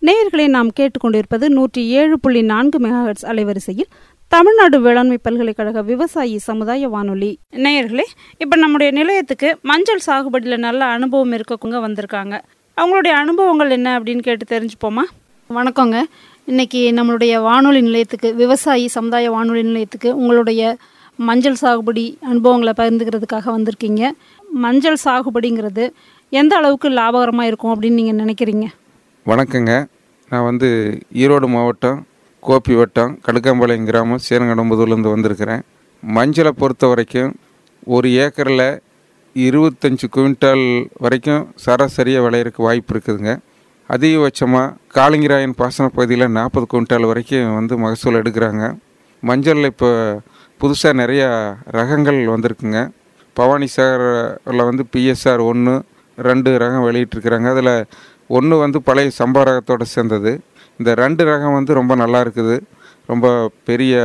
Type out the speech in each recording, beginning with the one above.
நேயர்களை நாம் கேட்டுக்கொண்டிருப்பது நூற்றி ஏழு புள்ளி நான்கு மெகாஹெட்ஸ் அலைவரிசையில் தமிழ்நாடு வேளாண்மை பல்கலைக்கழக விவசாயி சமுதாய வானொலி நேயர்களே இப்போ நம்முடைய நிலையத்துக்கு மஞ்சள் சாகுபடியில் நல்ல அனுபவம் இருக்கவங்க வந்திருக்காங்க அவங்களுடைய அனுபவங்கள் என்ன அப்படின்னு கேட்டு தெரிஞ்சுப்போமா வணக்கங்க இன்னைக்கு நம்மளுடைய வானொலி நிலையத்துக்கு விவசாயி சமுதாய வானொலி நிலையத்துக்கு உங்களுடைய மஞ்சள் சாகுபடி அனுபவங்களை பகிர்ந்துக்கிறதுக்காக வந்திருக்கீங்க மஞ்சள் சாகுபடிங்கிறது எந்த அளவுக்கு லாபகரமாக இருக்கும் அப்படின்னு நீங்கள் நினைக்கிறீங்க வணக்கங்க நான் வந்து ஈரோடு மாவட்டம் கோப்பி வட்டம் கடுக்காம்பாளையம் கிராமம் சேரங்கடம்புதூர்லேருந்து வந்திருக்கிறேன் மஞ்சளை பொறுத்த வரைக்கும் ஒரு ஏக்கரில் இருபத்தஞ்சி குவிண்டால் வரைக்கும் சராசரியாக விளையிறதுக்கு வாய்ப்பு இருக்குதுங்க அதிகபட்சமாக காளிங்கராயன் பாசன பகுதியில் நாற்பது குவிண்டால் வரைக்கும் வந்து மகசூல் எடுக்கிறாங்க மஞ்சளில் இப்போ புதுசாக நிறையா ரகங்கள் வந்திருக்குங்க பவானி சாகரில் வந்து பிஎஸ்ஆர் ஒன்று ரெண்டு ரகம் வெளியிட்டிருக்கிறாங்க அதில் ஒன்று வந்து பழைய சம்பா ரகத்தோடு சேர்ந்தது இந்த ரெண்டு ரகம் வந்து ரொம்ப நல்லா இருக்குது ரொம்ப பெரிய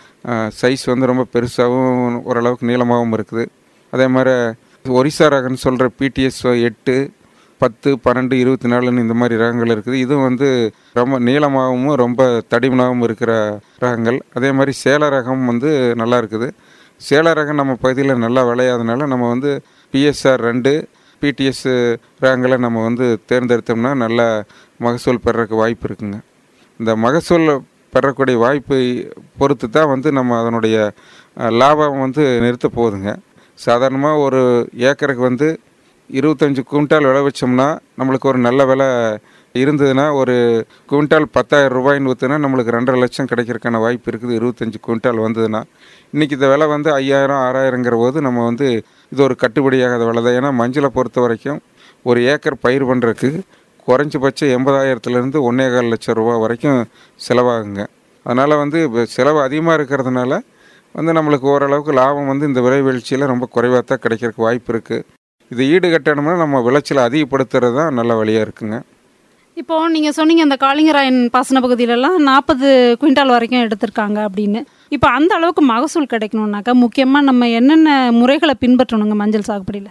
சைஸ் வந்து ரொம்ப பெருசாகவும் ஓரளவுக்கு நீளமாகவும் இருக்குது அதே மாதிரி ஒரிசா ரகம்னு சொல்கிற பிடிஎஸ் எட்டு பத்து பன்னெண்டு இருபத்தி நாலுன்னு இந்த மாதிரி ரகங்கள் இருக்குது இதுவும் வந்து ரொம்ப நீளமாகவும் ரொம்ப தடிமனாகவும் இருக்கிற ரகங்கள் அதே மாதிரி சேல ரகம் வந்து நல்லா இருக்குது சேல ரகம் நம்ம பகுதியில் நல்லா விளையாதனால நம்ம வந்து பிஎஸ்ஆர் ரெண்டு பிடிஎஸ் ரகங்களை நம்ம வந்து தேர்ந்தெடுத்தோம்னா நல்ல மகசூல் பெறறதுக்கு வாய்ப்பு இருக்குங்க இந்த மகசூல் பெறக்கூடிய வாய்ப்பை பொறுத்து தான் வந்து நம்ம அதனுடைய லாபம் வந்து நிறுத்த போகுதுங்க சாதாரணமாக ஒரு ஏக்கருக்கு வந்து இருபத்தஞ்சி குவிண்டால் விளை வச்சோம்னா நம்மளுக்கு ஒரு நல்ல விலை இருந்ததுன்னா ஒரு குவிண்டால் பத்தாயிரம் ரூபாய்ன்னு ஊற்றுனா நம்மளுக்கு ரெண்டரை லட்சம் கிடைக்கிறதுக்கான வாய்ப்பு இருக்குது இருபத்தஞ்சி குவிண்டால் வந்ததுன்னா இன்றைக்கி இந்த விலை வந்து ஐயாயிரம் ஆறாயிரங்கிற போது நம்ம வந்து இது ஒரு கட்டுப்படியாகாத விலை தான் ஏன்னா மஞ்சளை பொறுத்த வரைக்கும் ஒரு ஏக்கர் பயிர் பண்ணுறதுக்கு குறைஞ்சபட்சம் எண்பதாயிரத்துலேருந்து ஒன்றே கால் லட்சம் ரூபா வரைக்கும் செலவாகுங்க அதனால் வந்து செலவு அதிகமாக இருக்கிறதுனால வந்து நம்மளுக்கு ஓரளவுக்கு லாபம் வந்து இந்த விலை வீழ்ச்சியில் ரொம்ப குறைவாக தான் கிடைக்கிறதுக்கு வாய்ப்பு இருக்குது இது ஈடு கட்டணும்னா நம்ம விளைச்சலை அதிகப்படுத்துறது தான் நல்ல வழியாக இருக்குங்க இப்போ நீங்கள் சொன்னீங்க அந்த காளிங்கராயன் பாசன பகுதியிலலாம் நாற்பது குவிண்டால் வரைக்கும் எடுத்திருக்காங்க அப்படின்னு இப்போ அந்த அளவுக்கு மகசூல் கிடைக்கணுன்னாக்கா முக்கியமாக நம்ம என்னென்ன முறைகளை பின்பற்றணுங்க மஞ்சள் சாகுபடியில்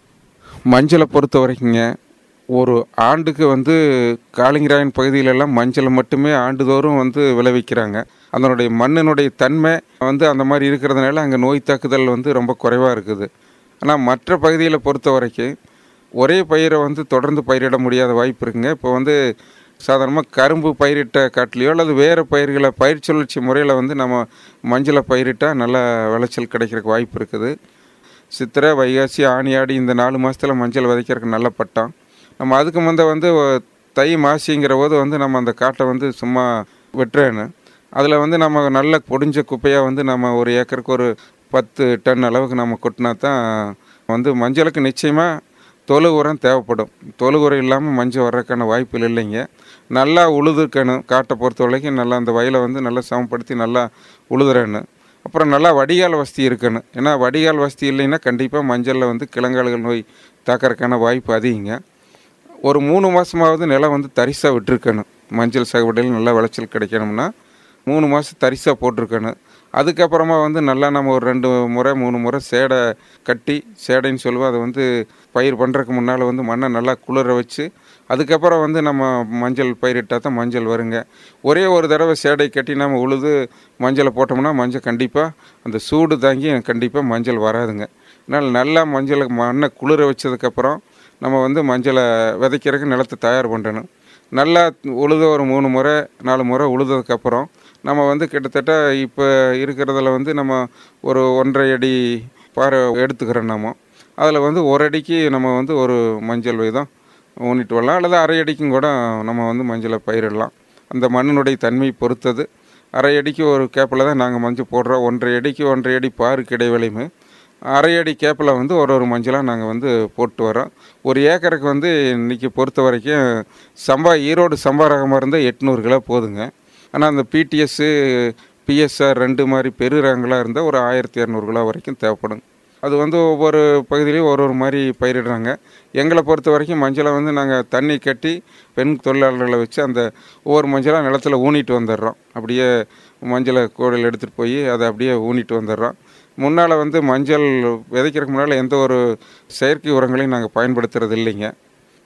மஞ்சளை பொறுத்த வரைக்குங்க ஒரு ஆண்டுக்கு வந்து காளிங்கராயன் பகுதியிலெல்லாம் மஞ்சள் மட்டுமே ஆண்டுதோறும் வந்து விளைவிக்கிறாங்க அதனுடைய மண்ணினுடைய தன்மை வந்து அந்த மாதிரி இருக்கிறதுனால அங்கே நோய் தாக்குதல் வந்து ரொம்ப குறைவாக இருக்குது ஆனால் மற்ற பகுதியில் பொறுத்த வரைக்கும் ஒரே பயிரை வந்து தொடர்ந்து பயிரிட முடியாத வாய்ப்பு இருக்குங்க இப்போ வந்து சாதாரணமாக கரும்பு பயிரிட்ட காட்டிலையோ அல்லது வேறு பயிர்களை பயிர் சுழற்சி முறையில் வந்து நம்ம மஞ்சளை பயிரிட்டால் நல்ல விளைச்சல் கிடைக்கிறதுக்கு வாய்ப்பு இருக்குது சித்திரை வைகாசி ஆணி ஆடி இந்த நாலு மாதத்தில் மஞ்சள் விதைக்கிறதுக்கு நல்ல பட்டம் நம்ம அதுக்கு முந்த வந்து தை மாசிங்கிற போது வந்து நம்ம அந்த காட்டை வந்து சும்மா வெட்டுறேன்னு அதில் வந்து நம்ம நல்ல பொடிஞ்ச குப்பையாக வந்து நம்ம ஒரு ஏக்கருக்கு ஒரு பத்து டன் அளவுக்கு நம்ம கொட்டினா தான் வந்து மஞ்சளுக்கு நிச்சயமாக தொழு உரம் தேவைப்படும் தொழு உரம் இல்லாமல் மஞ்சள் வர்றதுக்கான வாய்ப்புகள் இல்லைங்க நல்லா உழுதுக்கணும் காட்டை பொறுத்த வரைக்கும் நல்லா அந்த வயலை வந்து நல்லா சமப்படுத்தி நல்லா உழுதுறேன்னு அப்புறம் நல்லா வடிகால் வசதி இருக்கணும் ஏன்னா வடிகால் வசதி இல்லைன்னா கண்டிப்பாக மஞ்சளில் வந்து கிழங்கால்கள் நோய் தாக்கறதுக்கான வாய்ப்பு அதிகங்க ஒரு மூணு மாதமாவது நிலம் வந்து தரிசாக விட்டுருக்கணும் மஞ்சள் சாகுபடியில் நல்லா விளைச்சல் கிடைக்கணும்னா மூணு மாதம் தரிசாக போட்டிருக்கணும் அதுக்கப்புறமா வந்து நல்லா நம்ம ஒரு ரெண்டு முறை மூணு முறை சேடை கட்டி சேடைன்னு சொல்லுவோம் அதை வந்து பயிர் பண்ணுறதுக்கு முன்னால் வந்து மண்ணை நல்லா குளிர வச்சு அதுக்கப்புறம் வந்து நம்ம மஞ்சள் பயிரிட்டால் தான் மஞ்சள் வருங்க ஒரே ஒரு தடவை சேடை கட்டி நம்ம உழுது மஞ்சளை போட்டோம்னா மஞ்சள் கண்டிப்பாக அந்த சூடு தாங்கி கண்டிப்பாக மஞ்சள் வராதுங்க அதனால் நல்லா மஞ்சளை மண்ணை குளிர வச்சதுக்கப்புறம் நம்ம வந்து மஞ்சளை விதைக்கிறதுக்கு நிலத்தை தயார் பண்ணணும் நல்லா உழுத ஒரு மூணு முறை நாலு முறை உழுததுக்கப்புறம் நம்ம வந்து கிட்டத்தட்ட இப்போ இருக்கிறதுல வந்து நம்ம ஒரு ஒன்றரை அடி பாறை எடுத்துக்கிறோம் நம்ம அதில் வந்து ஒரு அடிக்கு நம்ம வந்து ஒரு மஞ்சள் வீதம் ஊனிட்டு வரலாம் அல்லது அரை அடிக்கும் கூட நம்ம வந்து மஞ்சளை பயிரிடலாம் அந்த மண்ணினுடைய தன்மை பொறுத்தது அரை அடிக்கு ஒரு கேப்பில் தான் நாங்கள் மஞ்சள் போடுறோம் ஒன்றரை அடிக்கு ஒன்றரை அடி பாருக்கு இடைவெளியுமே அரை அடி கேப்பில் வந்து ஒரு ஒரு மஞ்சளாக நாங்கள் வந்து போட்டு வரோம் ஒரு ஏக்கருக்கு வந்து இன்றைக்கி பொறுத்த வரைக்கும் சம்பா ஈரோடு சம்பா ரகமாக இருந்தால் எட்நூறு கிலோ போதுங்க ஆனால் அந்த பிடிஎஸ்ஸு பிஎஸ்ஆர் ரெண்டு மாதிரி பெரு ரகங்களாக இருந்தால் ஒரு ஆயிரத்தி இரநூறு கிலோ வரைக்கும் தேவைப்படும் அது வந்து ஒவ்வொரு பகுதியிலையும் ஒரு ஒரு மாதிரி பயிரிடுறாங்க எங்களை பொறுத்த வரைக்கும் மஞ்சளை வந்து நாங்கள் தண்ணி கட்டி பெண் தொழிலாளர்களை வச்சு அந்த ஒவ்வொரு மஞ்சளாக நிலத்துல ஊனிட்டு வந்துடுறோம் அப்படியே மஞ்சளை கோடையில் எடுத்துகிட்டு போய் அதை அப்படியே ஊனிட்டு வந்துடுறோம் முன்னால் வந்து மஞ்சள் விதைக்கிறதுக்கு முன்னால் எந்த ஒரு செயற்கை உரங்களையும் நாங்கள் பயன்படுத்துறது இல்லைங்க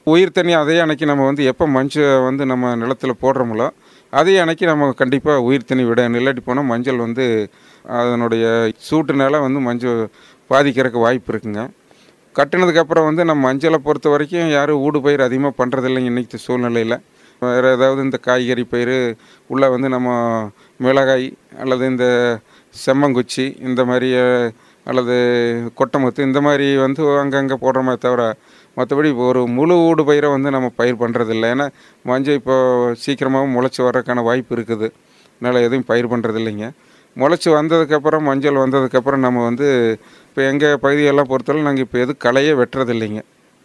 உயிர் தண்ணி அதே அன்னைக்கு நம்ம வந்து எப்போ மஞ்சள் வந்து நம்ம நிலத்தில் போடுறோமோ அதே அன்னைக்கு நம்ம கண்டிப்பாக உயிர் தண்ணி விட இல்லாட்டி போனால் மஞ்சள் வந்து அதனுடைய சூட்டுனால வந்து மஞ்சள் பாதிக்கிறதுக்கு வாய்ப்பு இருக்குங்க கட்டினதுக்கப்புறம் வந்து நம்ம மஞ்சளை பொறுத்த வரைக்கும் யாரும் ஊடு பயிர் அதிகமாக பண்ணுறதில்லைங்க இன்றைக்கி சூழ்நிலையில் வேறு ஏதாவது இந்த காய்கறி பயிர் உள்ளே வந்து நம்ம மிளகாய் அல்லது இந்த செம்மங்குச்சி இந்த மாதிரி அஹ், அல்லது கொட்டமுத்து இந்த மாதிரி வந்து அங்கங்கே போடுறோமே தவிர மற்றபடி ஒரு முழு ஊடு பயிரை வந்து நம்ம பயிர் பண்ணுறதில்ல ஏன்னா மஞ்சள் இப்போ சீக்கிரமாகவும் முளைச்சி வர்றதுக்கான வாய்ப்பு இருக்குது அதனால் எதுவும் பயிர் பண்ணுறது இல்லைங்க முளைச்சி வந்ததுக்கப்புறம் மஞ்சள் வந்ததுக்கப்புறம் நம்ம வந்து இப்போ எங்கள் பகுதியெல்லாம் பொறுத்தவரை நாங்கள் இப்போ எதுவும் களையே வெட்டுறது இல்லைங்க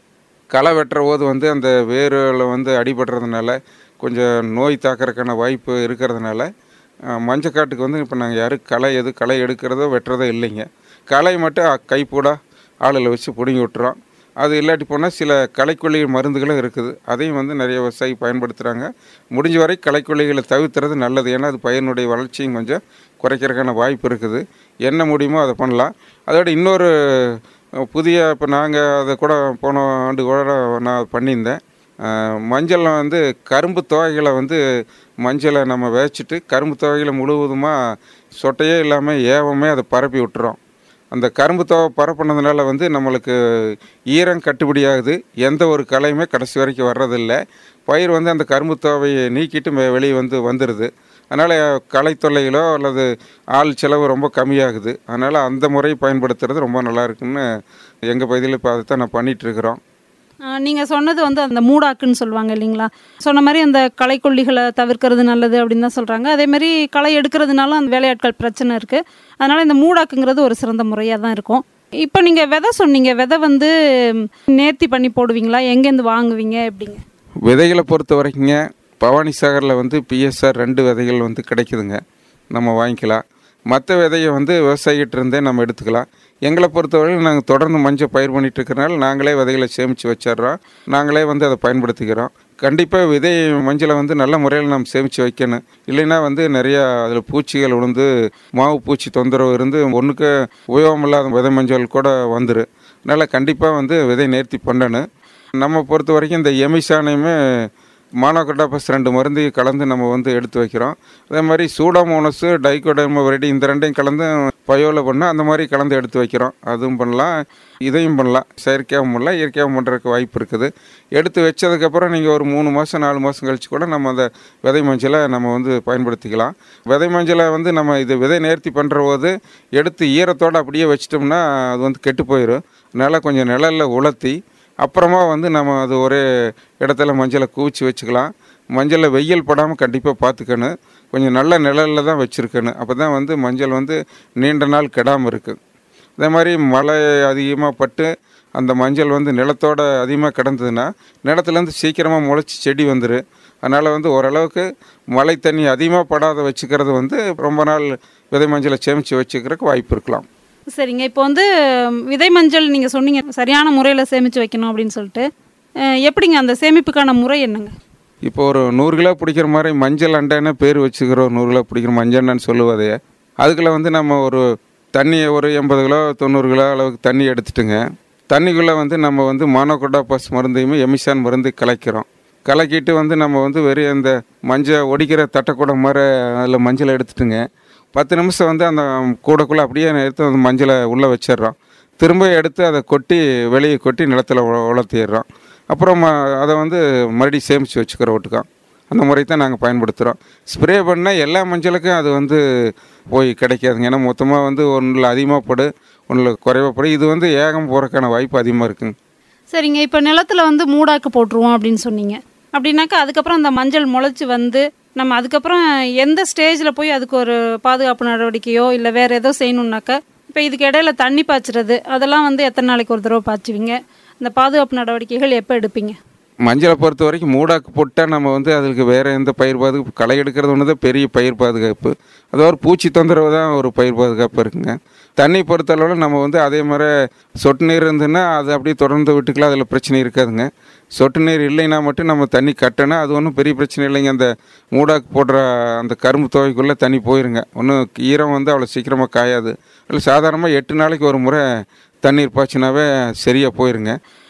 களை வெட்டுற போது வந்து அந்த வேரில் வந்து அடிபடுறதுனால கொஞ்சம் நோய் தாக்கறதுக்கான வாய்ப்பு இருக்கிறதுனால அஹ், மஞ்சக்காட்டுக்கு வந்து இப்போ நாங்கள் யாரும் களை எது களை எடுக்கிறதோ வெட்டுறதோ இல்லைங்க களை மட்டும் அ- கைப்பூடா ஆளில் வச்சு பிடுங்கி விட்டுறோம் அது இல்லாட்டி போனால் சில களைக்கொல்லி மருந்துகளும் இருக்குது அதையும் வந்து நிறைய விவசாயி பயன்படுத்துகிறாங்க முடிஞ்ச வரை களைக்கொல்லிகளை தவிர்த்துறது நல்லது ஏன்னா அது பயிரினுடைய வளர்ச்சியும் கொஞ்சம் குறைக்கிறதுக்கான வாய்ப்பு இருக்குது என்ன முடியுமோ அதை பண்ணலாம் அதோட இன்னொரு அஹ், புதிய இப்போ நாங்கள் அதை கூட போன ஆண்டு கூட நான் பண்ணியிருந்தேன் அஹ், மஞ்சள்ல வந்து கரும்பு துவைகளை வந்து மஞ்சளை நம்ம விதைச்சிட்டு கரும்பு துவைகளை முழுவதுமாக சொட்டையே இல்லாமல் ஏவமே அதை பரப்பி விட்டுறோம் அந்த கரும்பு தோவை பரப்புனதுனால வந்து நம்மளுக்கு ஈரம் கட்டுப்படியாகுது எந்த ஒரு களையுமே கடைசி வரைக்கும் வர்றதில்லை பயிர் வந்து அந்த கரும்பு தோவையை நீக்கிட்டு மே- வெளியே வந்து வந்துடுது அதனால் களை தொல்லைகளோ அல்லது ஆள் செலவு ரொம்ப கம்மியாகுது அதனால் அந்த முறை பயன்படுத்துறது ரொம்ப நல்லா இருக்குன்னு எங்கள் பகுதியில் இப்போ அதை தான் நான் பண்ணிகிட்டு இருக்கிறோம் நீங்கள் சொன்னது வந்து அந்த மூடாக்குன்னு சொல்லுவாங்க இல்லைங்களா சொன்ன மாதிரி அந்த களைக்கொல்லிகளை தவிர்க்கிறது நல்லது அப்படின்னு தான் சொல்கிறாங்க அதே மாதிரி களை எடுக்கிறதுனால அந்த வேலையாட்கள் பிரச்சனை இருக்குது அதனால் இந்த மூடாக்குங்கிறது ஒரு சிறந்த முறையாக தான் இருக்கும் இப்போ நீங்கள் விதை சொன்னீங்க விதை வந்து ம், நேர்த்தி பண்ணி போடுவீங்களா எங்கேருந்து வாங்குவீங்க எப்படிங்க விதைகளை பொறுத்த வரைக்குங்க பவானி சாகரில் வந்து பிஎஸ்ஆர் ரெண்டு விதைகள் வந்து கிடைக்குதுங்க நம்ம வாங்கிக்கலாம் மற்ற விதையை வந்து விவசாயிகிட்ட இருந்தே நம்ம எடுத்துக்கலாம் எங்களை பொறுத்தவரையில் நாங்கள் தொடர்ந்து மஞ்சள் பயிர் பண்ணிட்டு இருக்கிறனால நாங்களே விதைகளை சேமித்து வச்சிடுறோம் நாங்களே வந்து அதை பயன்படுத்திக்கிறோம் கண்டிப்பாக விதை மஞ்சளை வந்து நல்ல முறையில் நம்ம சேமித்து வைக்கணும் இல்லைன்னா வந்து நிறையா அதில் பூச்சிகள் விழுந்து மாவு பூச்சி தொந்தரவு இருந்து ஒன்றுக்கு உபயோகம் இல்லாத விதை மஞ்சள் கூட வந்துடும் அதனால் கண்டிப்பாக வந்து விதை நேர்த்தி பண்ணணும் நம்ம பொறுத்த வரைக்கும் இந்த எமிசானையுமே மானோகட்டாபஸ் ரெண்டு மருந்து கலந்து நம்ம வந்து எடுத்து வைக்கிறோம் அதே மாதிரி சூடாமோனஸு டைகோடர்மோவரைடி இந்த ரெண்டையும் கலந்து பயோவில் பண்ணால் அந்த மாதிரி கலந்து எடுத்து வைக்கிறோம் அதுவும் பண்ணலாம் இதையும் பண்ணலாம் செயற்கையாகவும் பண்ணலாம் இயற்கையாகவும் பண்ணுறதுக்கு வாய்ப்பு இருக்குது எடுத்து வச்சதுக்கப்புறம் நீங்கள் ஒரு மூணு மாதம் நாலு மாதம் கழிச்சு கூட நம்ம அந்த விதை மஞ்சளை நம்ம வந்து பயன்படுத்திக்கலாம் விதை மஞ்சளை வந்து நம்ம இது விதை நேர்த்தி பண்ணுற போது எடுத்து ஈரத்தோடு அப்படியே வச்சிட்டோம்னா அது வந்து கெட்டு போயிடும் அதனால் கொஞ்சம் நிழலில் உலர்த்தி அப்புறமா வந்து நம்ம அது ஒரே இடத்துல மஞ்சளை குவிச்சு வச்சுக்கலாம் மஞ்சளில் வெயில் படாமல் கண்டிப்பாக பார்த்துக்கணும் கொஞ்சம் நல்ல நிழலில் தான் வச்சுருக்கணும் அப்போ தான் வந்து மஞ்சள் வந்து நீண்ட நாள் கெடாமல் இருக்குது அதே மாதிரி மழை அதிகமாக பட்டு அந்த மஞ்சள் வந்து நிலத்தோட அதிகமாக கிடந்ததுன்னா நிலத்துலேருந்து சீக்கிரமாக முளைச்சி செடி வந்துடும் அதனால் வந்து ஓரளவுக்கு மழை தண்ணி அதிகமாக படாத வச்சுக்கிறது வந்து ரொம்ப நாள் விதை மஞ்சளை சேமித்து வச்சுக்கிறதுக்கு வாய்ப்பு இருக்கலாம் சரிங்க இப்போ வந்து ம், விதை மஞ்சள் நீங்கள் சொன்னீங்க சரியான முறையில் சேமித்து வைக்கணும் அப்படின்னு சொல்லிட்டு அஹ், எப்படிங்க அந்த சேமிப்புக்கான முறை என்னங்க இப்போ ஒரு நூறு கிலோ பிடிக்கிற மாதிரி மஞ்சள் அண்டைன்னு பேர் வச்சுக்கிறோம் நூறு கிலோ பிடிக்கிற மஞ்சள்னு சொல்லுவதே அதுக்குள்ள வந்து நம்ம ஒரு தண்ணி ஒரு எண்பது கிலோ தொண்ணூறு கிலோ அளவுக்கு தண்ணி எடுத்துட்டுங்க தண்ணிக்குள்ளே வந்து நம்ம வந்து மானோகோடாபாஸ் மருந்தையுமே எமிசான் மருந்து கலக்கிறோம் கலக்கிட்டு வந்து நம்ம வந்து வெறும் அந்த மஞ்சள் ஒடிக்கிற தட்டைக்கூடம் மாதிரி அதில் மஞ்சளை எடுத்துட்டுங்க பத்து நிமிஷம் வந்து அந்த கூடக்குள்ளே அப்படியே எடுத்து அந்த மஞ்சளை உள்ளே வச்சிடுறோம் திரும்ப எடுத்து அதை கொட்டி வெளியே கொட்டி நிலத்தில் உல- உலர்த்திடுறோம் அப்புறம் ம- அதை வந்து மறுபடியும் சேமித்து வச்சுக்கிறோம் ஒட்டுக்கா அந்த முறை தான் நாங்கள் பயன்படுத்துகிறோம் ஸ்ப்ரே பண்ணால் எல்லா மஞ்சளுக்கும் அது வந்து போய் கிடைக்காதுங்க ஏன்னா மொத்தமாக வந்து ஒன்றில் அதிகமாக படு ஒன்றில் குறைவாக படு இது வந்து ஏகம் போகிறதுக்கான வாய்ப்பு அதிகமாக இருக்குங்க சரிங்க இப்போ நிலத்துல வந்து மூடாக்கு போட்டுருவோம் அப்படின்னு சொன்னீங்க அப்படின்னாக்கா அதுக்கப்புறம் அந்த மஞ்சள் முளைச்சி வந்து நம்ம அதுக்கப்புறம் எந்த ஸ்டேஜில் போய் அதுக்கு ஒரு பாதுகாப்பு நடவடிக்கையோ இல்லை வேறு ஏதோ செய்யணுன்னாக்கா இப்போ இதுக்கு இடையில தண்ணி பாய்ச்சுறது அதெல்லாம் வந்து எத்தனை நாளைக்கு ஒரு தடவை பாய்ச்சுவீங்க இந்த பாதுகாப்பு நடவடிக்கைகள் எப்போ எடுப்பீங்க மஞ்சளை பொறுத்த வரைக்கும் மூடாக்கு போட்டால் நம்ம வந்து அதுக்கு வேறு எந்த பயிர் பாதுகாப்பு களை எடுக்கிறது ஒன்று தான் பெரிய பயிர் பாதுகாப்பு அது ஒரு பூச்சி தொந்தரவு தான் ஒரு பயிர் பாதுகாப்பு இருக்குங்க தண்ணி பொறுத்தளவில் நம்ம வந்து அதே மாதிரி சொட்டு நீர் இருந்துன்னா அது அப்படியே தொடர்ந்து விட்டுக்கலாம் அதில் பிரச்சனை இருக்காதுங்க சொட்டு நீர் இல்லைன்னா மட்டும் நம்ம தண்ணி கட்டணும் அது ஒன்றும் பெரிய பிரச்சனை இல்லைங்க அந்த மூடாக்கு போடுற அந்த கரும்பு துவைக்குள்ளே தண்ணி போயிருங்க ஒன்றும் ஈரம் வந்து அவ்வளோ சீக்கிரமாக காயாது அதில் சாதாரணமாக எட்டு நாளைக்கு ஒரு முறை தண்ணீர் பாய்ச்சினாவே சரியாக போயிருங்க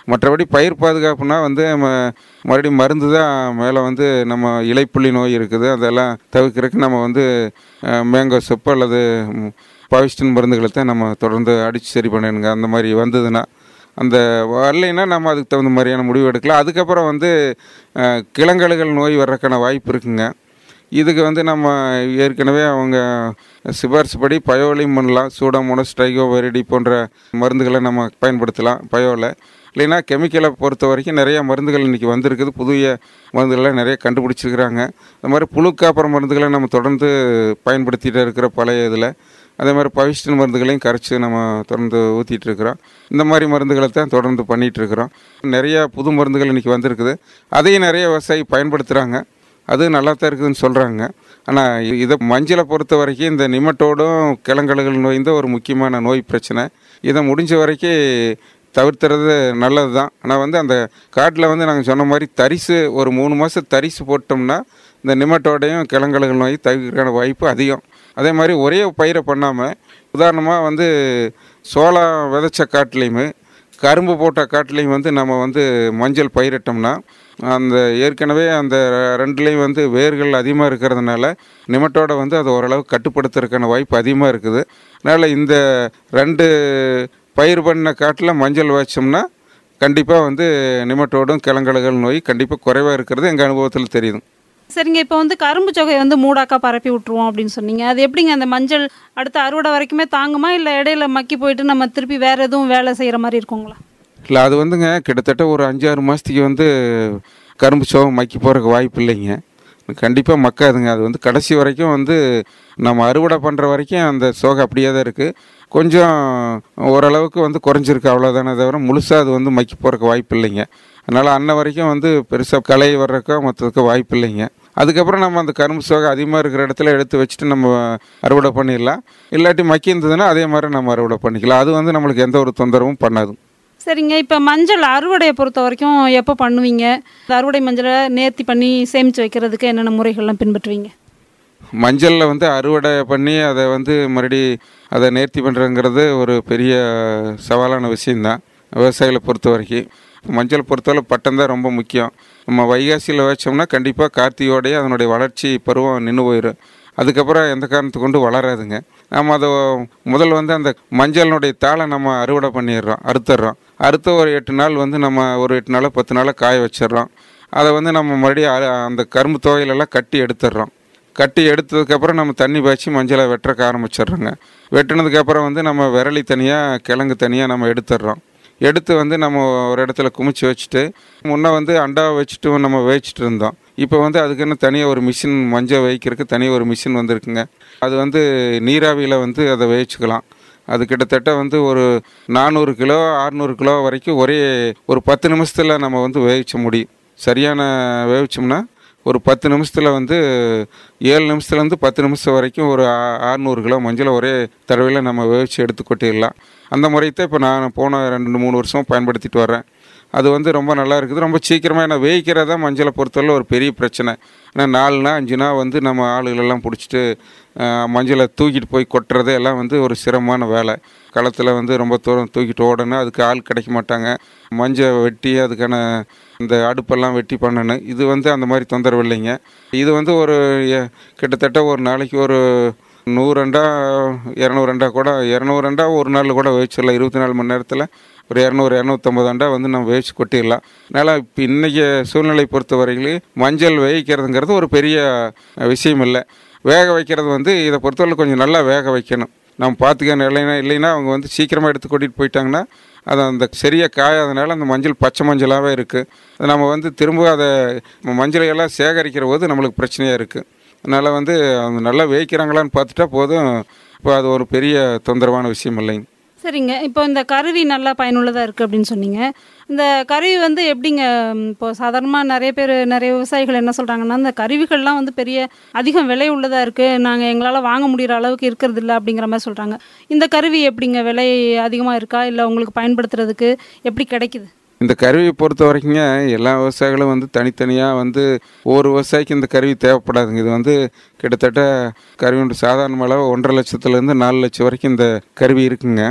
மற்றபடி பயிர் பாதுகாப்புனா வந்து நம்ம மறுபடியும் மருந்து தான் மேலே வந்து நம்ம இலைப்புள்ளி நோய் இருக்குது அதெல்லாம் தவிர்க்கிறதுக்கு நம்ம வந்து அஹ், மேங்கோ சொப்பு அல்லது பாவிஸ்டின் மருந்துகளை தான் நம்ம தொடர்ந்து அடித்து சரி பண்ணணுங்க அந்த மாதிரி வந்ததுன்னா அந்த வரலைன்னா நம்ம அதுக்கு தகுந்த மாதிரியான முடிவு எடுக்கலாம் அதுக்கப்புறம் வந்து அஹ், கிளங்கலுகள் நோய் வர்றதுக்கான வாய்ப்பு இருக்குங்க இதுக்கு வந்து நம்ம ஏற்கனவே அவங்க சிபாரிசு படி பயோலையும் பண்ணலாம் சூடாமோனஸ் ட்ரைகோவரிடி போன்ற மருந்துகளை நம்ம பயன்படுத்தலாம் பயோவில் இல்லைன்னா கெமிக்கலை பொறுத்த வரைக்கும் நிறைய மருந்துகள் இன்றைக்கி வந்திருக்குது புதிய மருந்துகளை நிறைய கண்டுபிடிச்சிருக்கிறாங்க இந்த மாதிரி புழுக்காப்புற மருந்துகளை நம்ம தொடர்ந்து பயன்படுத்திட்டு இருக்கிற பழைய இதில் அதே மாதிரி பவிஷ்டன் மருந்துகளையும் கரைச்சி நம்ம தொடர்ந்து ஊற்றிட்டு இருக்கிறோம் இந்த மாதிரி மருந்துகளை தான் தொடர்ந்து பண்ணிகிட்டு இருக்கிறோம் நிறைய புது மருந்துகள் இன்றைக்கி வந்திருக்குது அதையும் நிறைய விவசாயி பயன்படுத்துகிறாங்க அது நல்லா தான் இருக்குதுன்னு சொல்கிறாங்க ஆனால் இதை மஞ்சளை பொறுத்த வரைக்கும் இந்த நிமட்டோடும் கிளங்கலுகள் நோய் தான் ஒரு முக்கியமான நோய் பிரச்சனை இதை முடிஞ்ச வரைக்கும் தவிர்த்துறது நல்லது தான் ஆனால் வந்து அந்த காட்டில் வந்து நாங்கள் சொன்ன மாதிரி தரிசு ஒரு மூணு மாதம் தரிசு போட்டோம்னா இந்த நிமட்டோடையும் கிளங்கலுகள் நோய் தவிர்க்கிறதுக்கான வாய்ப்பு அதிகம் அதே மாதிரி ஒரே பயிரை பண்ணாமல் உதாரணமாக வந்து சோளம் விதைச்ச காட்டுலேயுமே கரும்பு போட்ட காட்டுலேயும் வந்து நம்ம வந்து மஞ்சள் பயிரிட்டோம்னா அந்த ஏற்கனவே அந்த ரெண்டுலேயும் வந்து வேர்கள் அதிகமாக இருக்கிறதுனால நிமட்டோட வந்து அதை ஓரளவு கட்டுப்படுத்துறதுக்கான வாய்ப்பு அதிகமாக இருக்குது அதனால் இந்த ரெண்டு பயிர் பண்ண காட்டில் மஞ்சள் வச்சோம்னா கண்டிப்பாக வந்து நிமட்டோடும் கிளங்கலுகள் நோய் கண்டிப்பாக குறைவாக இருக்கிறது எங்கள் அனுபவத்தில் தெரியுது சரிங்க இப்போ வந்து கரும்பு சொகையை வந்து மூடாக்கா பரப்பி விட்டுருவோம் அப்படின்னு சொன்னீங்க அது எப்படிங்க அந்த மஞ்சள் அடுத்த அறுவடை வரைக்குமே தாங்குமா இல்லை இடையில மக்கி போயிட்டு நம்ம திருப்பி வேற எதுவும் வேலை செய்கிற மாதிரி இருக்குங்களா இல்லை அது வந்துங்க கிட்டத்தட்ட ஒரு அஞ்சாறு மாதத்துக்கு வந்து கரும்பு சோகம் மக்கி போகிறதுக்கு வாய்ப்பு இல்லைங்க கண்டிப்பாக மக்காதுங்க அது வந்து கடைசி வரைக்கும் வந்து நம்ம அறுவடை பண்ணுற வரைக்கும் அந்த சோகை அப்படியே தான் இருக்குது கொஞ்சம் ஓரளவுக்கு வந்து குறைஞ்சிருக்கு அவ்வளோதானே தவிர முழுசாக அது வந்து மக்கி போகிறதுக்கு வாய்ப்பு இல்லைங்க அதனால் அன்ன வரைக்கும் வந்து பெருசாக களை வர்றக்கோ மற்றதுக்கு வாய்ப்பு இல்லைங்க அதுக்கப்புறம் நம்ம அந்த கரும்பு சோகை அதிகமாக இருக்கிற இடத்துல எடுத்து வச்சுட்டு நம்ம அறுவடை பண்ணிடலாம் இல்லாட்டி மக்கி இருந்ததுன்னா அதே மாதிரி நம்ம அறுவடை பண்ணிக்கலாம் அது வந்து நம்மளுக்கு எந்த ஒரு தொந்தரவும் பண்ணாது சரிங்க இப்போ மஞ்சள் அறுவடையை பொறுத்த வரைக்கும் எப்போ பண்ணுவீங்க இந்த அறுவடை மஞ்சளை நேர்த்தி பண்ணி சேமித்து வைக்கிறதுக்கு என்னென்ன முறைகள்லாம் பின்பற்றுவீங்க மஞ்சளில் வந்து அறுவடை பண்ணி அதை வந்து மறுபடி அதை நேர்த்தி பண்ணுறங்கிறது ஒரு பெரிய சவாலான விஷயந்தான் விவசாயிகளை பொறுத்த வரைக்கும் மஞ்சள் பொறுத்தவரை பட்டம் தான் ரொம்ப முக்கியம் நம்ம வைகாசியில் வச்சோம்னா கண்டிப்பாக கார்த்திகையோடய அதனுடைய வளர்ச்சி பருவம் நின்று போயிடும் அதுக்கப்புறம் எந்த காரணத்தை கொண்டு வளராதுங்க நம்ம அதை முதல் வந்து அந்த மஞ்சளினுடைய தாளை நம்ம அறுவடை பண்ணிடுறோம் அறுத்துடுறோம் அறுத்த ஒரு எட்டு நாள் வந்து நம்ம ஒரு எட்டு நாளோ பத்து நாளோ காய வச்சிடுறோம் அதை வந்து நம்ம மறுபடியும் அ- அந்த கரும்பு துவையிலெல்லாம் கட்டி எடுத்துடுறோம் கட்டி எடுத்ததுக்கப்புறம் நம்ம தண்ணி பாய்ச்சி மஞ்சளை வெட்டுறக்க ஆரம்பிச்சிடுறோங்க வெட்டினதுக்கப்புறம் வந்து நம்ம விரலி தனியாக கிழங்கு தனியாக நம்ம எடுத்துடுறோம் எடுத்து வந்து நம்ம ஒரு இடத்துல குமிச்சு வச்சுட்டு முன்னே வந்து அண்டாவை வச்சுட்டு நம்ம வேச்சிட்டு இருந்தோம் இப்போ வந்து அதுக்குன்னு தனியாக ஒரு மிஷின் மஞ்சள் வைக்கிறதுக்கு தனியாக ஒரு மிஷின் வந்திருக்குங்க அது வந்து நீராவியில் வந்து அதை வேவிச்சுக்கலாம் அது கிட்டத்தட்ட வந்து ஒரு நானூறு கிலோ அறுநூறு கிலோ வரைக்கும் ஒரே ஒரு பத்து நிமிஷத்தில் நம்ம வந்து வேவிச்ச முடியும் சரியான வேவிச்சோம்னா ஒரு பத்து நிமிஷத்தில் வந்து ஏழு நிமிஷத்துலேருந்து பத்து நிமிஷம் வரைக்கும் ஒரு ஆ- அறுநூறு கிலோ மஞ்சளை ஒரே தடவையில் நம்ம வேவிச்சு எடுத்து கொட்டிடலாம் அந்த முறையத்தை இப்போ நான் போன ரெண்டு மூணு வருஷம் பயன்படுத்திட்டு வரேன் அது வந்து ரொம்ப நல்லா இருக்குது ரொம்ப சீக்கிரமாக ஏன்னா வேவிக்கிறதா மஞ்சளை பொறுத்தவரை ஒரு பெரிய பிரச்சனை ஏன்னா நாலுனா அஞ்சுனா வந்து நம்ம ஆளுகளெல்லாம் பிடிச்சிட்டு அஹ், மஞ்சளை தூக்கிட்டு போய் கொட்டுறது எல்லாம் வந்து ஒரு சிரமமான வேலை களத்தில் வந்து ரொம்ப தூரம் தூக்கிட்டு ஓடணும் அதுக்கு ஆள் கிடைக்க மாட்டாங்க மஞ்சள் வெட்டி அதுக்கான இந்த அடுப்பெல்லாம் வெட்டி பண்ணணும் இது வந்து அந்த மாதிரி தொந்தரவு இல்லைங்க இது வந்து ஒரு எ- கிட்டத்தட்ட ஒரு நாளைக்கு ஒரு நூறு ரெண்டா இரநூறு ரெண்டா கூட இரநூறு ரெண்டா ஒரு நாள் கூட வேவிச்சிடலாம் இருபத்தி நாலு மணி நேரத்தில் ஒரு இரநூறு இரநூத்தம்பது அண்டா வந்து நம்ம வேவிச்சு கொட்டிடலாம் அதனால் இப்போ இன்றைக்கி சூழ்நிலை பொறுத்த வரையிலும் மஞ்சள் வேவிக்கிறதுங்கிறது ஒரு பெரிய விஷயம் இல்லை வேக வைக்கிறது வந்து இதை பொறுத்தவரை கொஞ்சம் நல்லா வேக வைக்கணும் நம்ம பார்த்துக்கணும் இல்லைன்னா இல்லைன்னா அவங்க வந்து சீக்கிரமாக எடுத்து கொட்டிட்டு போயிட்டாங்கன்னா அது அந்த சரியாக காயாதனால அந்த மஞ்சள் பச்சை மஞ்சளாகவே இருக்குது நம்ம வந்து திரும்ப அதை மஞ்சளை எல்லாம் சேகரிக்கிற போது நம்மளுக்கு பிரச்சனையாக இருக்குது அதனால் வந்து அவங்க நல்லா வேய்க்கிறாங்களான்னு பார்த்துட்டா போதும் இப்போ அது ஒரு பெரிய தொந்தரவான விஷயம் இல்லைங்க சரிங்க இப்போ இந்த கருவி நல்லா பயனுள்ளதாக இருக்குது அப்படின்னு சொன்னீங்க இந்த கருவி வந்து எப்படிங்க ம், இப்போ சாதாரணமாக நிறைய பேர் நிறைய விவசாயிகள் என்ன சொல்கிறாங்கன்னா இந்த கருவிகள்லாம் வந்து பெரிய அதிகம் விலை உள்ளதாக இருக்குது நாங்கள் எங்களால் வாங்க முடிகிற அளவுக்கு இருக்கிறது இல்லை அப்படிங்கிற மாதிரி சொல்கிறாங்க இந்த கருவி எப்படிங்க விலை அதிகமாக இருக்கா இல்லை உங்களுக்கு பயன்படுத்துறதுக்கு எப்படி கிடைக்குது இந்த கருவியை பொறுத்த வரைக்குங்க எல்லா விவசாயிகளும் வந்து தனித்தனியாக வந்து ஒவ்வொரு விவசாயிக்கு இந்த கருவி தேவைப்படாதுங்க இது வந்து கிட்டத்தட்ட கருவியோட சாதாரண அளவு ஒன்றரை லட்சத்துலேருந்து நாலு லட்சம் வரைக்கும் இந்த கருவி இருக்குங்க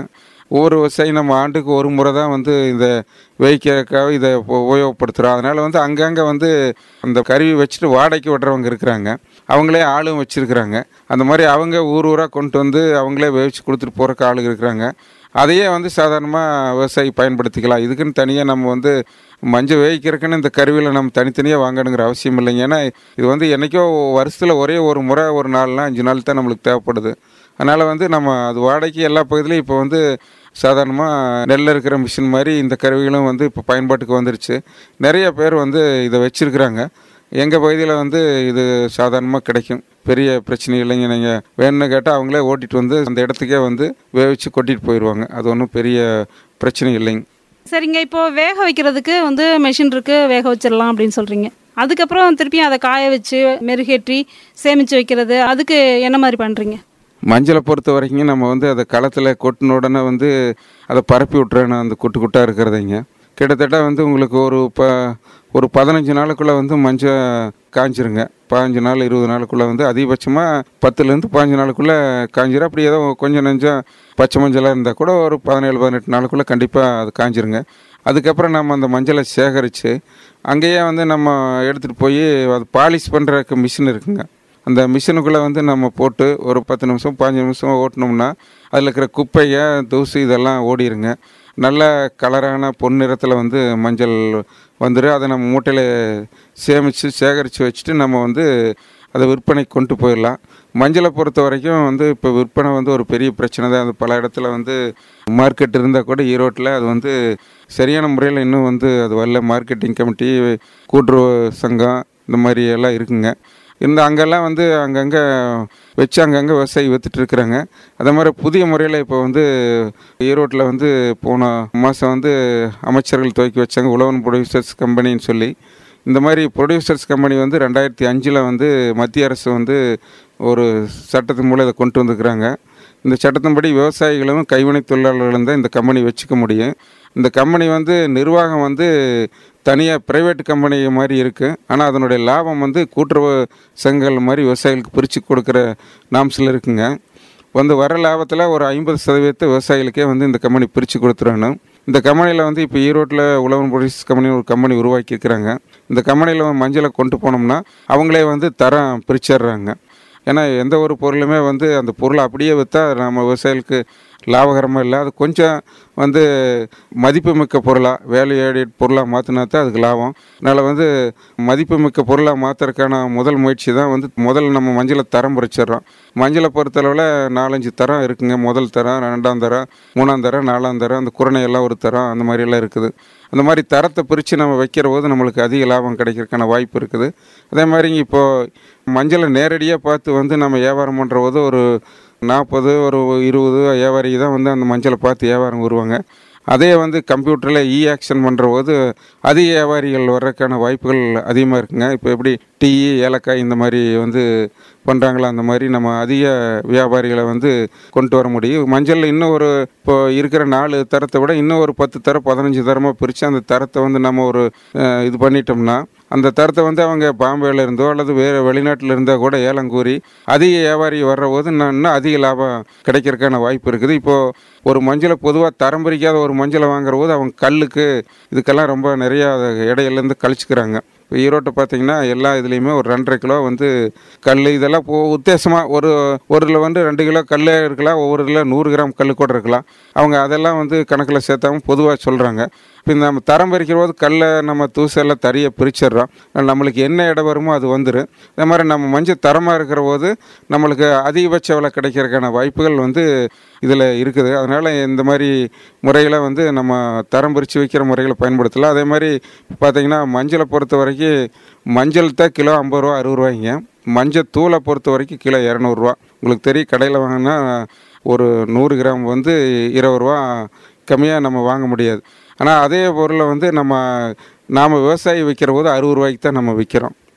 ஒவ்வொரு விவசாயி நம்ம ஆண்டுக்கு ஒரு முறை தான் வந்து இந்த வேய்க்கிறதுக்காக இதை உ- உபயோகப்படுத்துகிறோம் அதனால் வந்து அங்கங்கே வந்து அந்த கருவி வச்சுட்டு வாடகைக்கு விடுறவங்க இருக்கிறாங்க அவங்களே ஆளும் வச்சுருக்குறாங்க அந்த மாதிரி அவங்க ஊர் ஊராக கொண்டு வந்து அவங்களே வேவிச்சு கொடுத்துட்டு போகிறக்கு ஆளுங்க இருக்கிறாங்க அதையே வந்து சாதாரணமாக விவசாயி பயன்படுத்திக்கலாம் இதுக்குன்னு தனியாக நம்ம வந்து மஞ்சள் வேவிக்கிறதுக்குன்னு இந்த கருவியில் நம்ம தனித்தனியாக வாங்கணுங்கிற அவசியம் இல்லைங்க ஏன்னா இது வந்து என்றைக்கோ வருஷத்தில் ஒரே ஒரு முறை ஒரு நாள்னா அஞ்சு நாள் தான் நம்மளுக்கு தேவைப்படுது அதனால் வந்து நம்ம அது வாடகைக்கு எல்லா பகுதியிலையும் இப்போ வந்து சாதாரணமாக நெல்ல இருக்கிற மிஷின் மாதிரி இந்த கருவிகளும் வந்து இப்போ பயன்பாட்டுக்கு வந்துருச்சு நிறைய பேர் வந்து இதை வச்சுருக்குறாங்க எங்கள் பகுதியில் வந்து இது சாதாரணமாக கிடைக்கும் பெரிய பிரச்சனை இல்லைங்க நீங்கள் வேணும்னு கேட்டால் அவங்களே ஓட்டிகிட்டு வந்து அந்த இடத்துக்கே வந்து வேவிச்சு கொட்டிட்டு போயிடுவாங்க அது ஒன்றும் பெரிய பிரச்சனை இல்லைங்க சரிங்க இப்போ வேக வைக்கிறதுக்கு வந்து மெஷின் இருக்கு வேக வச்சிடலாம் அப்படின்னு சொல்றீங்க அதுக்கப்புறம் திருப்பியும் அதை காய வச்சு மெருகேற்றி சேமிச்சு வைக்கிறது அதுக்கு என்ன மாதிரி பண்றீங்க மஞ்சளை பொறுத்த வரைக்கும் நம்ம வந்து அதை களத்தில் கொட்டின உடனே வந்து அதை பரப்பி விட்டுறணும் அந்த குட்டு குட்டாக இருக்கிறதைங்க கிட்டத்தட்ட வந்து உங்களுக்கு ஒரு ப ஒரு பதினஞ்சு நாளுக்குள்ளே வந்து மஞ்சள் காஞ்சிருங்க பதினஞ்சு நாள் இருபது நாளுக்குள்ளே வந்து அதிகபட்சமாக பத்துலேருந்து பதினஞ்சு நாளுக்குள்ளே காஞ்சிரும் அப்படி ஏதோ கொஞ்சம் நெஞ்சம் பச்சை மஞ்சளாக இருந்தால் கூட ஒரு பதினேழு பதினெட்டு நாளுக்குள்ளே கண்டிப்பாக அது காஞ்சிருங்க அதுக்கப்புறம் நம்ம அந்த மஞ்சளை சேகரித்து அங்கேயே வந்து நம்ம எடுத்துகிட்டு போய் அது பாலிஷ் பண்ணுறதுக்கு மிஷின் இருக்குங்க அந்த மிஷினுக்குள்ளே வந்து நம்ம போட்டு ஒரு பத்து நிமிஷம் பாஞ்சு நிமிஷம் ஓட்டினோம்னா அதில் இருக்கிற குப்பையை தூசு இதெல்லாம் ஓடிருங்க நல்ல கலரான பொன்னிறத்தில் வந்து மஞ்சள் வந்துடும் அதை நம்ம மூட்டையில் சேமித்து சேகரித்து வச்சுட்டு நம்ம வந்து அதை விற்பனை கொண்டு போயிடலாம் மஞ்சளை பொறுத்த வரைக்கும் வந்து இப்போ விற்பனை வந்து ஒரு பெரிய பிரச்சனை தான் அது பல இடத்துல வந்து மார்க்கெட் இருந்தால் கூட ஈரோட்டில் அது வந்து சரியான முறையில் இன்னும் வந்து அது வரல மார்க்கெட்டிங் கமிட்டி கூட்டுறவு சங்கம் இந்த மாதிரி எல்லாம் இருக்குங்க இந்த அங்கெல்லாம் வந்து அங்கங்கே வச்சு அங்கங்கே விவசாயி வித்துட்டு இருக்கிறாங்க அதே மாதிரி புதிய முறையில் இப்போ வந்து ஈரோட்டில் வந்து போன மாதம் வந்து அமைச்சர்கள் துவக்கி வச்சாங்க உழவன் ப்ரொடியூசர்ஸ் கம்பெனின்னு சொல்லி இந்த மாதிரி ப்ரொடியூசர்ஸ் கம்பெனி வந்து ரெண்டாயிரத்தி அஞ்சில் வந்து மத்திய அரசு வந்து ஒரு சட்டத்தின் மூலம் இதை கொண்டு வந்துக்கிறாங்க இந்த சட்டத்தின்படி விவசாயிகளும் கைவினைத் தொழிலாளர்களும் தான் இந்த கம்பெனி வச்சுக்க முடியும் இந்த கம்பெனி வந்து நிர்வாகம் வந்து தனியாக ப்ரைவேட் கம்பெனி மாதிரி இருக்குது ஆனால் அதனுடைய லாபம் வந்து கூட்டுறவு சங்கங்கள் மாதிரி விவசாயிகளுக்கு பிரித்து கொடுக்குற நாம்ஸில் இருக்குங்க வந்து வர லாபத்தில் ஒரு ஐம்பது சதவீதத்தை விவசாயிகளுக்கே வந்து இந்த கம்பெனி பிரித்து கொடுத்துடணும் இந்த கம்பெனியில் வந்து இப்போ ஈரோட்டில் உழவன் பொடிஸ் கம்பெனி ஒரு கம்பெனி உருவாக்கி இருக்கிறாங்க இந்த கம்பெனியில் மஞ்சளை கொண்டு போனோம்னா அவங்களே வந்து தரம் பிரிச்சிடுறாங்க ஏன்னா எந்த ஒரு பொருளுமே வந்து அந்த பொருளை அப்படியே விற்றா நம்ம விவசாயிகளுக்கு லாபகரமாக இல்லை அது கொஞ்சம் வந்து மதிப்புமிக்க பொருளாக வேல்யூ ஆடிட் பொருளாக மாற்றினா தான் அதுக்கு லாபம் அதனால் வந்து மதிப்புமிக்க பொருளாக மாற்றுறதுக்கான முதல் முயற்சி தான் வந்து முதல்ல நம்ம மஞ்சளை தரம் பிரிச்சிடுறோம் மஞ்சளை பொறுத்தளவில் நாலஞ்சு தரம் இருக்குங்க முதல் தரம் ரெண்டாம் தரம் மூணாம் தரம் நாலாம் தரம் அந்த குரணை எல்லாம் ஒரு தரம் அந்த மாதிரியெல்லாம் இருக்குது அந்த மாதிரி தரத்தை பிரித்து நம்ம வைக்கிற போது நம்மளுக்கு அதிக லாபம் கிடைக்கிறதுக்கான வாய்ப்பு இருக்குது அதே மாதிரி இப்போது மஞ்சளை நேரடியாக பார்த்து வந்து நம்ம வியாபாரம் பண்ணுற போது ஒரு நாற்பது ஒரு இருபது வியாபாரி தான் வந்து அந்த மஞ்சளை பார்த்து வியாபாரம் வருவாங்க அதே வந்து கம்ப்யூட்டரில் இ ஆக்ஷன் பண்ணுற போது அதிக வியாபாரிகள் வர்றதுக்கான வாய்ப்புகள் அதிகமாக இருக்குங்க இப்போ எப்படி டீ ஏலக்காய் இந்த மாதிரி வந்து பண்ணுறாங்களோ அந்த மாதிரி நம்ம அதிக வியாபாரிகளை வந்து கொண்டு வர முடியும் மஞ்சள் இன்னும் ஒரு இப்போ இருக்கிற நாலு தரத்தை விட இன்னும் ஒரு பத்து தரம் பதினஞ்சு தரமாக பிரித்து அந்த தரத்தை வந்து நம்ம ஒரு அஹ், இது பண்ணிட்டோம்னா அந்த தரத்தை வந்து அவங்க பாம்பேல இருந்தோ அல்லது வேறு வெளிநாட்டில் இருந்தால் கூட ஏலம் கூறி அதிக வியாபாரி வர்ற போது இன்னும் இன்னும் அதிக லாபம் கிடைக்கிறதுக்கான வாய்ப்பு இருக்குது இப்போது ஒரு மஞ்சளை பொதுவாக தரம் பிரிக்காத ஒரு மஞ்சளை வாங்குற போது அவங்க கல்லுக்கு இதுக்கெல்லாம் ரொம்ப நிறையா இடையிலேருந்து கழிச்சுக்கிறாங்க இப்போ ஈரோட்டை பார்த்தீங்கன்னா எல்லா இதுலேயுமே ஒரு ரெண்டரை கிலோ வந்து கல் இதெல்லாம் இப்போ உத்தேசமாக ஒரு ஒரு இதில் வந்து ரெண்டு கிலோ கல் இருக்கலாம் ஒவ்வொரு இதில் நூறு கிராம் கல் கூட இருக்கலாம் அவங்க அதெல்லாம் வந்து கணக்கில் சேர்த்தாம பொதுவாக சொல்கிறாங்க இப்போ இந்த நம்ம தரம் பறிக்கிற போது கல்லை நம்ம தூசெல்லாம் தறியை பிரிச்சிடுறோம் நம்மளுக்கு என்ன இடம் வருமோ அது வந்துடும் அதே மாதிரி நம்ம மஞ்சள் தரமாக இருக்கிற போது நம்மளுக்கு அதிகபட்ச விலை கிடைக்கிறதுக்கான வாய்ப்புகள் வந்து இதில் இருக்குது அதனால் இந்த மாதிரி முறைகளை வந்து நம்ம தரம் பிரித்து வைக்கிற முறைகளை பயன்படுத்தலாம் அதே மாதிரி பார்த்திங்கன்னா மஞ்சளை பொறுத்த வரைக்கும் மஞ்சள் தான் கிலோ ஐம்பது ரூபா அறுபது ரூபாய்ங்க மஞ்சள் தூளை பொறுத்த வரைக்கும் கிலோ இரநூறுவா உங்களுக்கு தெரியும் கடையில் வாங்கினா ஒரு நூறு கிராம் வந்து இருபது ரூபா கம்மியாக நம்ம வாங்க முடியாது ஆனால் அதே பொருளை வந்து நம்ம நாம் விவசாயி விற்கிற போது அறுபது ரூபாய்க்கு தான் நம்ம விற்கிறோம்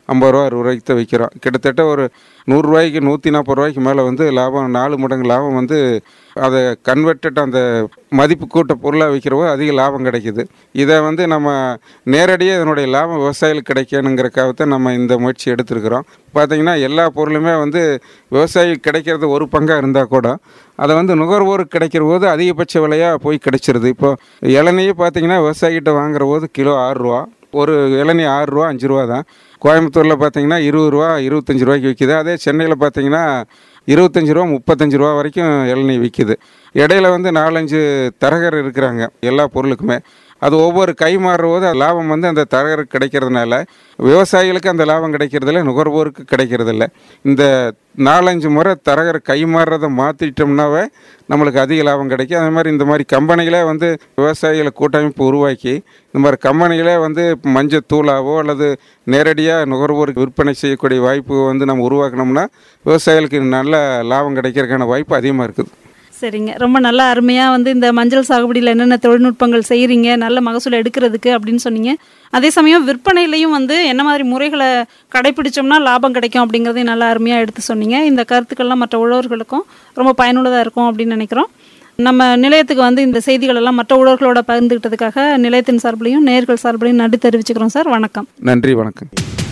ஐம்பது ரூபா அறுபது ரூபாய்க்கு தான் விற்கிறோம் கிட்டத்தட்ட ஒரு நூறுரூவாய்க்கு நூற்றி நாற்பது ரூபாய்க்கு மேலே வந்து லாபம் நாலு மடங்கு லாபம் வந்து அதை கன்வெர்டட் அந்த மதிப்பு கூட்ட பொருளாக விற்கிறவோ அதிக லாபம் கிடைக்குது இதை வந்து நம்ம நேரடியாக இதனுடைய லாபம் விவசாயிகளுக்கு கிடைக்கணுங்கிறக்காக நம்ம இந்த முயற்சி எடுத்திருக்கிறோம் பார்த்தீங்கன்னா எல்லா பொருளுமே வந்து விவசாயிக்கு கிடைக்கிறது ஒரு பங்காக இருந்தால் கூட அதை வந்து நுகர்வோருக்கு கிடைக்கிற போது அதிகபட்ச விலையாக போய் கிடைச்சிருது இப்போ இளநியே பார்த்தீங்கன்னா விவசாயிகிட்ட வாங்குற போது கிலோ ஆறு ரூபா ஒரு இளநீ ஆறு ரூபா அஞ்சு ரூபா தான் கோயம்புத்தூரில் பார்த்தீங்கன்னா இருபது ரூபா இருபத்தஞ்சி ரூபாய்க்கு விற்கிது அதே சென்னையில் பார்த்தீங்கன்னா இருபத்தஞ்சி ரூபா முப்பத்தஞ்சு ரூபா வரைக்கும் இளநீ விற்கிது இடையில வந்து நாலஞ்சு தரகர் இருக்கிறாங்க எல்லா பொருளுக்குமே அது ஒவ்வொரு கை மாறுற போது அது லாபம் வந்து அந்த தரகருக்கு கிடைக்கிறதுனால விவசாயிகளுக்கு அந்த லாபம் கிடைக்கிறதில்ல நுகர்வோருக்கு கிடைக்கிறதில்ல இந்த நாலஞ்சு முறை தரகர் கை மாறுறதை மாற்றிட்டோம்னாவே நம்மளுக்கு அதிக லாபம் கிடைக்கும் அதே மாதிரி இந்த மாதிரி கம்பெனிகளே வந்து விவசாயிகளை கூட்டமைப்பு உருவாக்கி இந்த மாதிரி கம்பெனிகளே வந்து மஞ்சள் தூளாவோ அல்லது நேரடியாக நுகர்வோருக்கு விற்பனை செய்யக்கூடிய வாய்ப்பு வந்து நம்ம உருவாக்கினோம்னா விவசாயிகளுக்கு நல்ல லாபம் கிடைக்கிறதுக்கான வாய்ப்பு அதிகமாக இருக்குது சரிங்க ரொம்ப நல்லா அருமையாக வந்து இந்த மஞ்சள் சாகுபடியில் என்னென்ன தொழில்நுட்பங்கள் செய்கிறீங்க நல்ல மகசூல் எடுக்கிறதுக்கு அப்படின்னு சொன்னீங்க அதே சமயம் விற்பனையிலையும் வந்து என்ன மாதிரி முறைகளை கடைபிடிச்சோம்னா லாபம் கிடைக்கும் அப்படிங்கிறதையும் நல்லா அருமையாக எடுத்து சொன்னீங்க இந்த கருத்துக்கள்லாம் மற்ற உழவர்களுக்கும் ரொம்ப பயனுள்ளதாக இருக்கும் அப்படின்னு நினைக்கிறோம் நம்ம நிலையத்துக்கு வந்து இந்த செய்திகள் எல்லாம் மற்ற உழவர்களோட பகிர்ந்துக்கிட்டதுக்காக நிலையத்தின் சார்பிலையும் நேர்கள் சார்பிலையும் நன்றி தெரிவிச்சுக்கிறோம் சார் வணக்கம் நன்றி வணக்கம்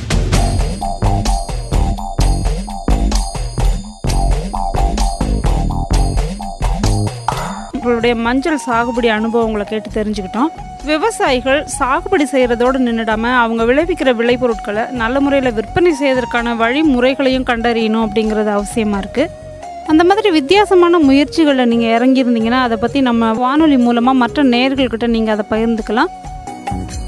உங்களுடைய மஞ்சள் சாகுபடி அனுபவங்களை கேட்டு தெரிஞ்சுக்கிட்டோம் விவசாயிகள் சாகுபடி செய்கிறதோடு நின்றுடாம அவங்க விளைவிக்கிற விளைபொருட்களை நல்ல முறையில் விற்பனை செய்வதற்கான வழிமுறைகளையும் கண்டறியணும் அப்படிங்கிறது அவசியமாக இருக்குது அந்த மாதிரி வித்தியாசமான முயற்சிகளில் நீங்கள் இறங்கியிருந்தீங்கன்னா அதை பற்றி நம்ம வானொலி மூலமாக மற்ற நேயர்கள்கிட்ட நீங்கள் அதை பகிர்ந்துக்கலாம்